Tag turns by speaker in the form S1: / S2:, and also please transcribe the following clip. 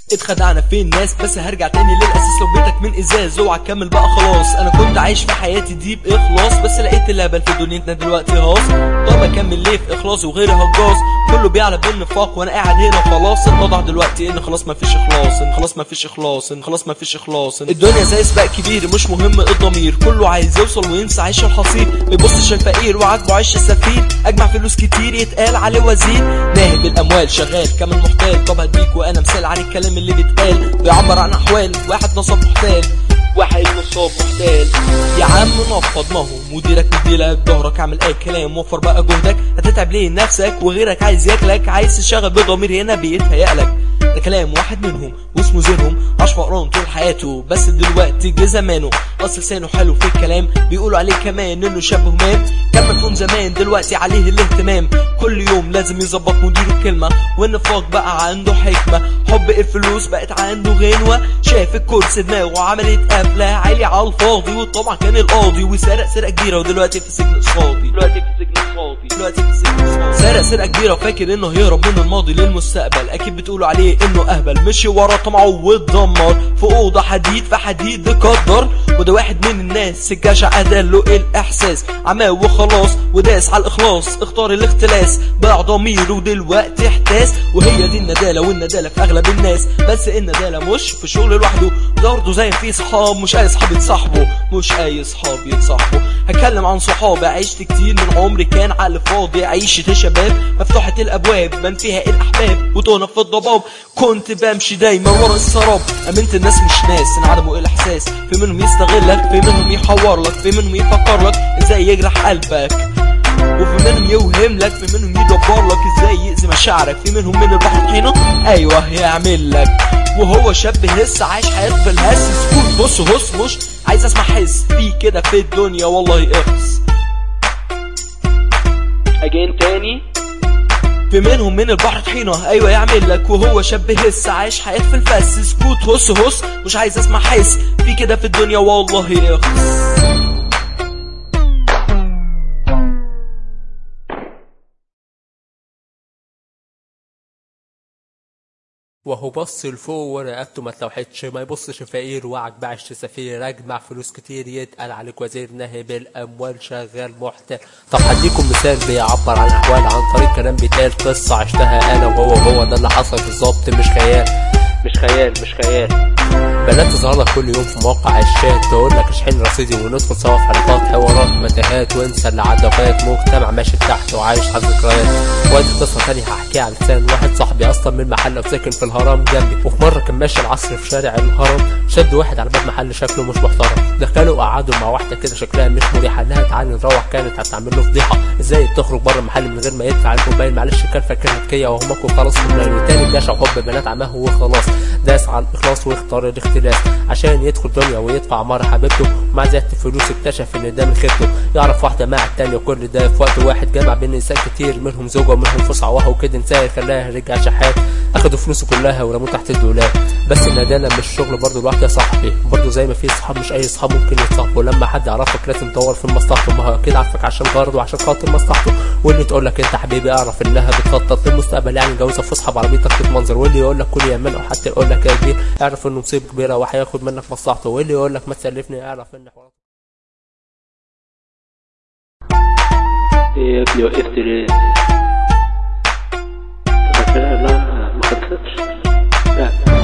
S1: اتخدعنا في الناس بس هرجع تاني للاساس لو بيتك من ازاز اوعى تكمل بقى خلاص انا كنت عايش في حياتي دي باخلاص بس لقيت اللهبل في دنيتنا دلوقتي هاص طب اكمل ليه في اخلاصي وغيري هجاص كله بيعلى بالنفاق وانا قاعد هنا خلاص اتضح دلوقتي ان خلاص مفيش اخلاص ان خلاص مفيش اخلاص ان خلاص مفيش اخلاص إن الدنيا زي سباق كبير مش مهم الضمير كله عايز يوصل وينسى عيش الحصير ما يبصش الفقير وعاجبه عيش السفير اجمع فلوس كتير يتقال عليه وزير ناهب الاموال شغال كمان محتال طب هديك وانا مثال عن الكلام اللي بيتقال بيعبر عن احوال واحد نصب محتال واحد نصاب محتال يا عم نفض ما هو مديرك مديلك ظهرك اعمل اي كلام وفر بقى جهدك هتتعب ليه نفسك وغيرك عايز ياكلك عايز تشتغل بضمير هنا بيتهيألك ده كلام واحد منهم واسمه زينهم عاش فقران طول حياته بس دلوقتي جه زمانه اصل لسانه حلو في الكلام بيقولوا عليه كمان انه شاب همام كان مدفون زمان دلوقتي عليه الاهتمام كل يوم لازم يظبط مديره بكلمه والنفاق بقى عنده حكمه حب الفلوس بقت عنده غنوه شاف الكرسي دماغه عملت قفله عالي على الفاضي وطبعا كان القاضي وسرق سرقه كبيره ودلوقتي في سجن قصادي دلوقتي في سجن قصادي دلوقتي في سجن قصادي سرق سرقه كبيره وفاكر انه هيهرب من الماضي للمستقبل اكيد بتقولوا عليه انه اهبل مشي ورا طمعه واتدمر في اوضه حديد في حديد قدر وده واحد من الناس الجشع اداله الاحساس عماه وخلاص وداس على الاخلاص اختار الاختلاس باع ضميره ودلوقتي احتاس وهي دي الندالة والندالة في اغلب الناس بس الندالة مش في شغل لوحده برضه زي في صحاب مش اي صحاب يتصاحبوا مش اي صحاب يتصاحبوا هتكلم عن صحابي عشت كتير من عمري كان على الفاضي عيشة الشباب مفتوحة الابواب بان فيها الاحباب وتهنا في الضباب كنت بمشي دايما ورا السراب امنت الناس مش ناس انعدموا الاحساس في منهم يستغلك في منهم يحور لك في منهم يفكر لك ازاي يجرح قلبك وفي منهم يوهم لك في منهم يدبر لك ازاي يأذي مشاعرك في منهم من البحر طحينة ايوه يعمل لك وهو شاب هس عايش حياته في الهس سكوت بص هص مش عايز اسمع حس في كده في الدنيا والله اخس اجين تاني في منهم من البحر طحينة ايوه يعمل لك وهو شاب هس عايش حياته في الفس سكوت هص هص مش عايز اسمع حس في كده في الدنيا والله اخس
S2: وهو بص لفوق ورقبته ما اتلوحتش ما يبصش فقير وعك بعش سفير اجمع فلوس كتير يتقال عليك وزير ناهب الاموال شغال محتال طب هديكم مثال بيعبر عن احوال عن طريق كلام بيتقال قصه عشتها انا وهو هو ده اللي حصل بالظبط مش خيال مش خيال مش خيال بنات تظهر لك كل يوم في مواقع الشات تقول لك اشحن رصيدي وندخل سوا في حلقات حوارات متاهات وانسى اللي عدى وفات مجتمع ماشي تحت وعايش على الذكريات وادي قصه تانية هحكيها على لسان واحد صاحبي اصلا من محل وساكن في الهرم جنبي وفي مره كان ماشي العصر في شارع الهرم شد واحد على باب محل شكله مش محترم دخلوا وقعدوا مع واحده كده شكلها مش مريحه قال لها تعالي نروح كانت هتعمل له فضيحه ازاي تخرج بره المحل من غير ما يدفع الموبايل معلش كان فاكرها تكيه وهمك وخلاص في المال وتاني جشع حب بنات عماه وخلاص داس على الاخلاص واختار الاختلاس عشان يدخل دنيا ويدفع مره حبيبته ومع زيادة الفلوس اكتشف ان ده من خيرته يعرف واحده مع التانية وكل ده في وقت واحد جمع بين نساء كتير منهم زوجة ومنهم فصعى وهو كده انسان خلاها رجع شحات اخدوا فلوسه كلها ورموه تحت الدولاب بس الندالة مش شغل برضه لوحده يا صاحبي برضه زي ما في صحاب مش اي صحاب ممكن يتصاحبوا لما حد يعرفك لازم تدور في مصلحته ما هو اكيد عارفك عشان غرضه وعشان خاطر مصلحته واللي تقول لك انت حبيبي اعرف انها بتخطط للمستقبل يعني جوزها فسحه بعربيتك تتمنظر واللي يقول لك كل يمين او حتى يقول لك يا كبير اعرف انه مصيبه كبيره وهياخد منك مصلحته واللي يقول لك ما تسلفني اعرف ان حوارات
S3: ايه يا ابني وقفت ليه؟ لا لا ما خدتش لا